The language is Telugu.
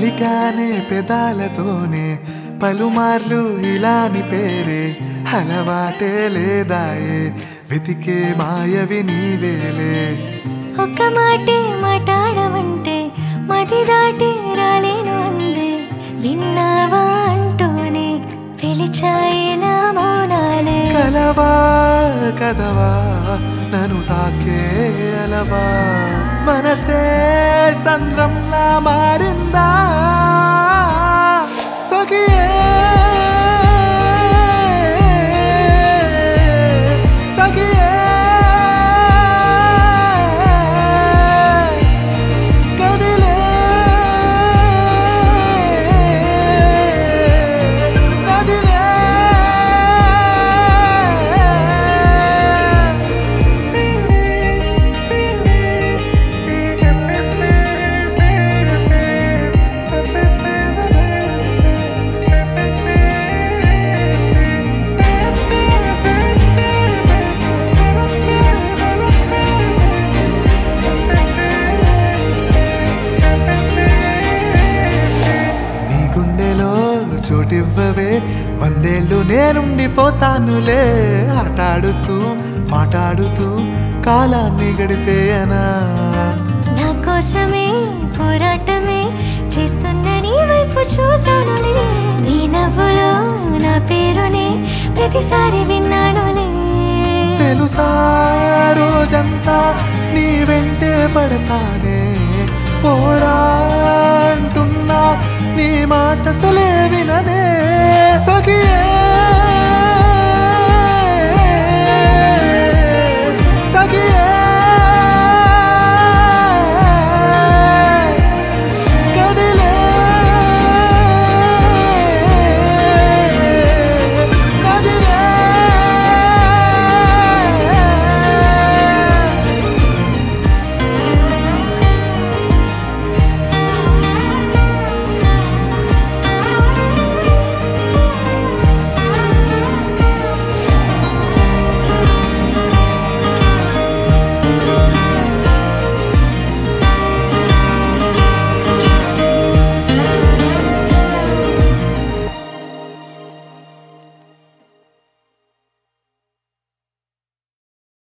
పలికానే పెదాలతోనే పలుమార్లు ఇలాని పేరే అలవాటే లేదాయే వెతికే మాయవి నీవేలే ఒక్క మాటే మాట్లాడమంటే మది దాటి రాలేను అందే విన్నావా అంటూనే పిలిచాయి నా మౌనాలే కలవా కదవా నన్ను తాకే అలవా మనసే సంద్రంలా మారిందా సఖియే సఖియే కదిలే నదిలే నీ గుండెలో చోటివ్వవే వందేళ్ళు నేనుండిపోతానులే ఆటాడుతూ మాట్లాడుతూ కాలాన్ని గడిపేయనా నా కోసమే పోరాటమే చేస్తున్న నీ వైపు చూసానులే నీ నవ్వులో నా పేరునే ప్రతిసారి విన్నానులే తెలుసా రోజంతా నీ వెంటే పడతానే పోరా అంటున్నా నీ మాట సలే విననే సఖియే